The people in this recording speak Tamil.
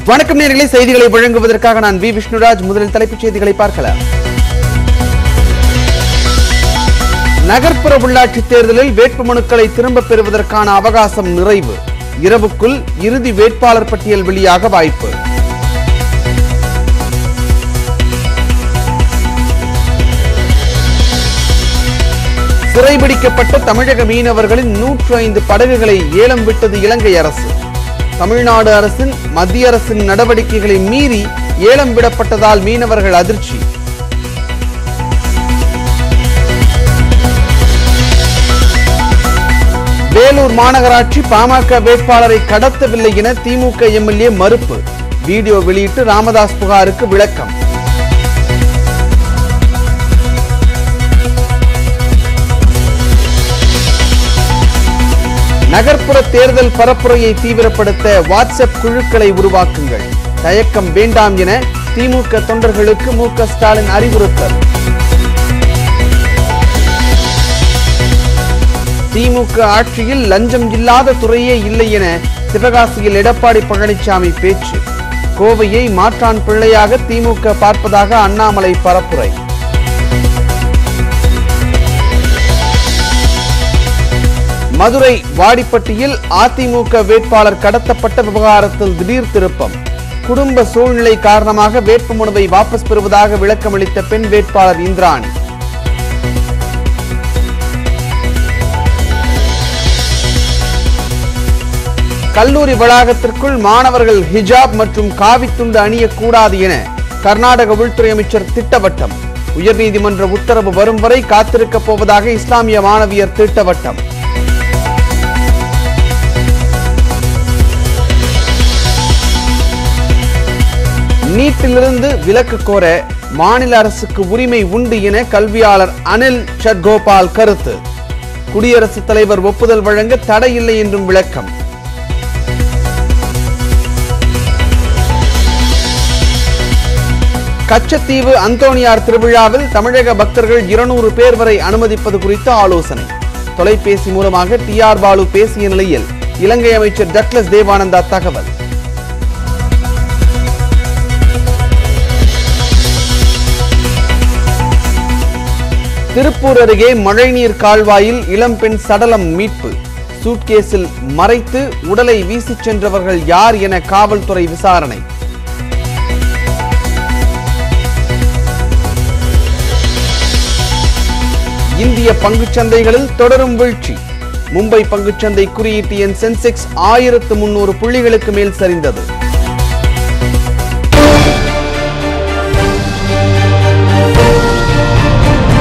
வணக்கம் நேர்களே செய்திகளை வழங்குவதற்காக நான் வி விஷ்ணுராஜ் முதலில் தலைப்புச் செய்திகளை பார்க்கலாம் நகர்ப்புற உள்ளாட்சி தேர்தலில் வேட்புமனுக்களை திரும்பப் பெறுவதற்கான அவகாசம் நிறைவு இரவுக்குள் இறுதி வேட்பாளர் பட்டியல் வெளியாக வாய்ப்பு சிறைபிடிக்கப்பட்ட தமிழக மீனவர்களின் நூற்று ஐந்து படகுகளை ஏலம் விட்டது இலங்கை அரசு தமிழ்நாடு அரசின் மத்திய அரசின் நடவடிக்கைகளை மீறி ஏலம் விடப்பட்டதால் மீனவர்கள் அதிர்ச்சி வேலூர் மாநகராட்சி பாமக வேட்பாளரை கடத்தவில்லை என திமுக எம்எல்ஏ மறுப்பு வீடியோ வெளியிட்டு ராமதாஸ் புகாருக்கு விளக்கம் நகர்ப்புற தேர்தல் பரப்புரையை தீவிரப்படுத்த வாட்ஸ்அப் குழுக்களை உருவாக்குங்கள் தயக்கம் வேண்டாம் என திமுக தொண்டர்களுக்கு மு க ஸ்டாலின் அறிவுறுத்தல் திமுக ஆட்சியில் லஞ்சம் இல்லாத துறையே இல்லை என சிவகாசியில் எடப்பாடி பழனிசாமி பேச்சு கோவையை மாற்றான் பிள்ளையாக திமுக பார்ப்பதாக அண்ணாமலை பரப்புரை மதுரை வாடிப்பட்டியில் அதிமுக வேட்பாளர் கடத்தப்பட்ட விவகாரத்தில் திடீர் திருப்பம் குடும்ப சூழ்நிலை காரணமாக வேட்புமனுவை வாபஸ் பெறுவதாக விளக்கமளித்த பெண் வேட்பாளர் இந்திராணி கல்லூரி வளாகத்திற்குள் மாணவர்கள் ஹிஜாப் மற்றும் காவித்துண்டு அணியக்கூடாது என கர்நாடக உள்துறை அமைச்சர் திட்டவட்டம் உயர்நீதிமன்ற உத்தரவு வரும் வரை காத்திருக்கப் போவதாக இஸ்லாமிய மாணவியர் திட்டவட்டம் நீட்டிலிருந்து விலக்கு கோர மாநில அரசுக்கு உரிமை உண்டு என கல்வியாளர் அனில் ஷட்கோபால் கருத்து குடியரசுத் தலைவர் ஒப்புதல் வழங்க தடையில்லை என்றும் விளக்கம் கச்சத்தீவு அந்தோணியார் திருவிழாவில் தமிழக பக்தர்கள் இருநூறு பேர் வரை அனுமதிப்பது குறித்து ஆலோசனை தொலைபேசி மூலமாக டி ஆர் பாலு பேசிய நிலையில் இலங்கை அமைச்சர் டக்ளஸ் தேவானந்தா தகவல் திருப்பூர் அருகே மழைநீர் கால்வாயில் இளம்பெண் சடலம் மீட்பு சூட்கேஸில் மறைத்து உடலை வீசிச் சென்றவர்கள் யார் என காவல்துறை விசாரணை இந்திய பங்குச் சந்தைகளில் தொடரும் வீழ்ச்சி மும்பை பங்குச்சந்தை குறியீட்டு எண் சென்செக்ஸ் ஆயிரத்து முன்னூறு புள்ளிகளுக்கு மேல் சரிந்தது